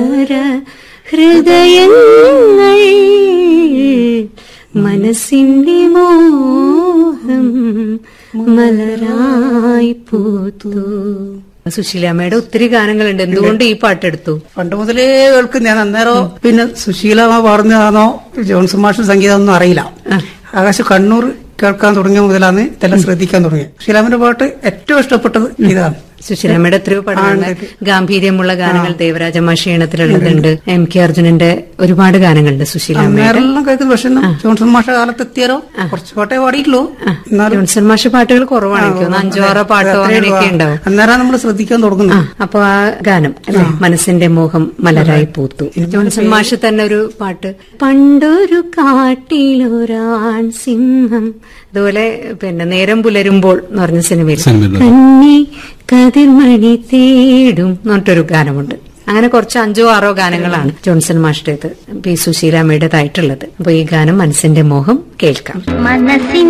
ഹൃദയങ്ങൾ മനസ്സിന്റെ മോഹം മലരായി പൂത്തു സുശീലാമ്മയുടെ ഒത്തിരി ഗാനങ്ങളുണ്ട് എന്തുകൊണ്ട് ഈ പാട്ടെടുത്തു പണ്ട് മുതലേ കേൾക്കും ഞാൻ അന്നേരം പിന്നെ സുശീലമ്മ പാടുന്നതാണോ ജോൺസൺ മാഷ് സംഗീതം ഒന്നും അറിയില്ല ആകാശ് കണ്ണൂർ കേൾക്കാൻ തുടങ്ങിയ മുതലാണ് ഇതെല്ലാം ശ്രദ്ധിക്കാൻ തുടങ്ങിയത് സുശീലാമ്മന്റെ പാട്ട് ഏറ്റവും ഇഷ്ടപ്പെട്ടത് ഇതാണ് സുശീലാമ്മയുടെ എത്രയോ പഠനങ്ങൾ ഗാംഭീര്യമുള്ള ഗാനങ്ങൾ ദേവരാജ മാഷീണത്തിലുള്ളതുണ്ട് എം കെ അർജുനന്റെ ഒരുപാട് ഗാനങ്ങളുണ്ട് സുശീലാമ്മയുടെ അന്നേരം കേൾക്കുന്നത് പക്ഷെ ജോൺസൺ മാഷ കാലത്ത് എത്തിയാലോ കുറച്ച് പാട്ടേ പാടിയിട്ടുള്ളൂ എന്നാലും ജോൺസൺ മാഷ് പാട്ടുകൾ കുറവാണ് എനിക്ക് തോന്നുന്നു. അഞ്ചോ ആറോ പാട്ടോ അങ്ങനെയൊക്കെ ഉണ്ടാവും അന്നേരം നമ്മൾ ശ്രദ്ധിക്കാൻ ആ തുടങ്ങുന്നു അപ്പൊ ആ ഗാനം അല്ലെ മനസ്സിന്റെ മോഹം മലരായി പൂത്തു ജോൺസൺ മാഷ് തന്നെ ഒരു പാട്ട് പണ്ടൊരു കാട്ടിലൊരാൺ സിംഹം അതുപോലെ പിന്നെ നേരം പുലരുമ്പോൾ എന്ന് പറഞ്ഞ സിനിമയിൽ സിനിമയിൽ. കന്നി കതിർമണി തേടും എന്ന് പറഞ്ഞിട്ടൊരു ഗാനമുണ്ട് അങ്ങനെ കുറച്ച് അഞ്ചോ ആറോ ഗാനങ്ങളാണ് ജോൺസൺ മാഷിന്റേത് പി സുശീലാമ്മയുടേതായിട്ടുള്ളത് അപ്പൊ ഈ ഗാനം മനസ്സിന്റെ മോഹം കേൾക്കാം മനസ്സിൻ